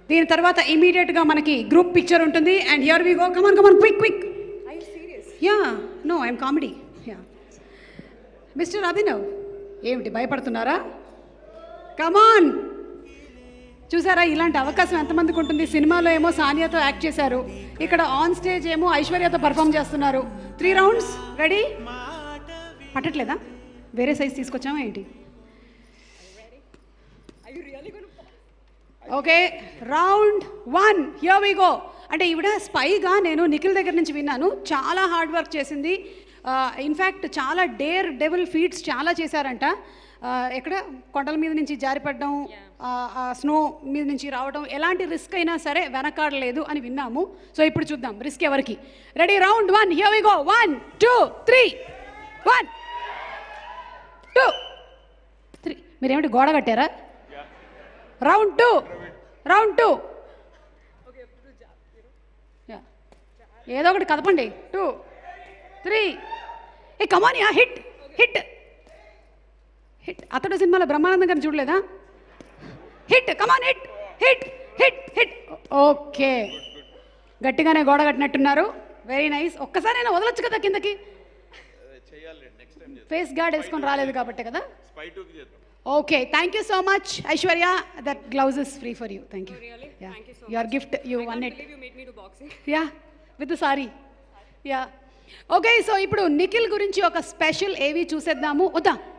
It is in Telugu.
దీని తర్వాత ఇమీడియట్గా మనకి గ్రూప్ పిక్చర్ ఉంటుంది and here we go come on come on quick quick yeah no I'm comedy yeah mister Abhinav ఏమిటి భయపడుతున్నారా కమాన్ చూసారా ఇలాంటి అవకాశం ఎంతమందికి ఉంటుంది సినిమాలో ఏమో సానియాతో యాక్ట్ చేశారు ఇక్కడ ఆన్ స్టేజ్ ఏమో ఐశ్వర్యతో పర్ఫామ్ చేస్తున్నారు త్రీ రౌండ్స్ రెడీ పట్టట్లేదా వేరే సైజ్ తీసుకొచ్చామా ఏంటి okay round one here we go అంటే ఈవిడ స్పైగా నేను నిఖిల్ దగ్గర నుంచి విన్నాను చాలా హార్డ్ వర్క్ చేసింది ఇన్ఫ్యాక్ట్ చాలా డేర్ డెవల్ ఫీట్స్ చాలా చేశారంట ఆ, ఎక్కడ కొండల మీద నుంచి జారిపడడం స్నో మీద నుంచి రావడం ఎలాంటి రిస్క్ అయినా సరే వెనకాడలేదు అని విన్నాము సో ఇప్పుడు చూద్దాం రిస్క్ ఎవరికి ready round one here we go one two three one two three మీరేమిటి గోడ కట్టారా round two round two yeah. ఏదో ఒకటి కదపండి two three eh come on yeah hit hit hit Athadu సినిమాలో బ్రహ్మానందం గారిని చూడలేదా hit come on hit hit hit hit okay గట్టిగానే గోడ కట్టినట్టున్నారు వెరీ నైస్ ఒక్కసారైనా వదలొచ్చు కదా కిందకి ఫేస్ గార్డ్ వేసుకొని రాలేదు కాబట్టి కదా okay thank you so much Aishwarya that gloves is free for you thank you Really? Thank you so your gift you won it believe you made me do boxing. Yeah with sorry yeah okay so ఇప్పుడు నిఖిల్ గురించి ఒక స్పెషల్ ఏవి చూసేద్దాము వద్దా